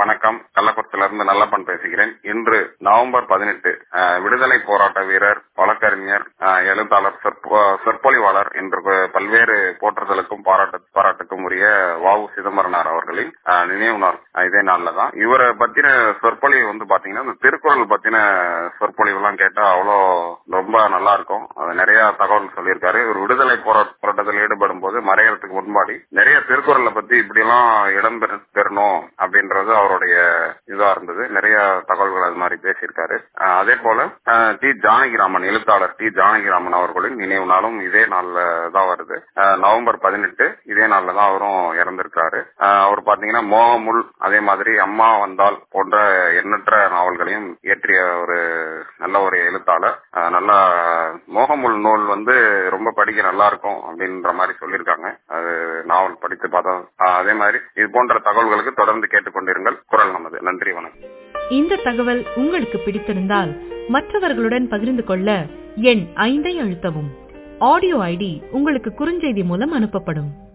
வணக்கம் கள்ளக்குறிச்சியில இருந்து நல்லப்பன் பேசுகிறேன் இன்று நவம்பர் பதினெட்டு விடுதலை போராட்ட வீரர் வழக்கறிஞர் அஹ், எழுத்தாளர் சொற்பொ- சொற்பொழிவாளர் என்று ப- பல்வேறு போற்றுதலுக்கும் பாராட்டு பாராட்டுக்கும் உரிய வாவு சிதம்பரனார் அவர்களின் அஹ், நினைவு நாள் அஹ், இதே நாள்ல தான் இவரை பத்தின சொற்பொழிவு வந்து பாத்தீங்கன்னா இந்த திருக்குறள் பத்தின சொற்பொழிவு எல்லாம் கேட்டா அவ்வளோ ரொம்ப நல்லா இருக்கும் அது நிறைய தகவல் சொல்லியிருக்காரு இவர் விடுதலை போரா- போராட்டத்தில் ஈடுபடும் போது மறையறதுக்கு முன்பாடி நிறைய திருக்குறளை பத்தி இப்படி எல்லாம் இடம் பெற- பெறணும் அப்படின்றது அவருடைய இதா இருந்தது நிறைய தகவல்கள் அது மாதிரி பேசியிருக்காரு அஹ், அதே போல அஹ், டி ஜானகிராமன் எழுத்தாளர் டி ஜானகிராமன் அவர்களின் நினைவு நாளும் இதே நாள்ல தான் வருது அஹ், நவம்பர் பதினெட்டு இதே நாள்ல தான் அவரும் இறந்திருக்காரு அஹ், அவர் பாத்தீங்கன்னா மோகமுல் அதே மாதிரி அம்மா வந்தால் போன்ற எண்ணற்ற நாவல்களையும் இயற்றிய ஒரு நல்ல ஒரு எழுத்தாளர் அஹ், நல்ல மோகமுல் நூல் வந்து ரொம்ப படிக்க நல்லா இருக்கும் அப்படின்ற மாதிரி சொல்லியிருக்காங்க அது நாவல் படித்து பார்த்தோம் அஹ், அதே மாதிரி இது போன்ற தகவல்களுக்கு தொடர்ந்து கேட்டுக்கொண்டிருங்கள் குரல் நமது நன்றி வணக்கம் இந்த தகவல் உங்களுக்கு பிடித்திருந்தால் மற்றவர்களுடன் பகிர்ந்து கொள்ள எண் ஐந்தை அழுத்தவும் ஆடியோ ஐடி உங்களுக்கு குறுஞ்செய்தி மூலம் அனுப்பப்படும்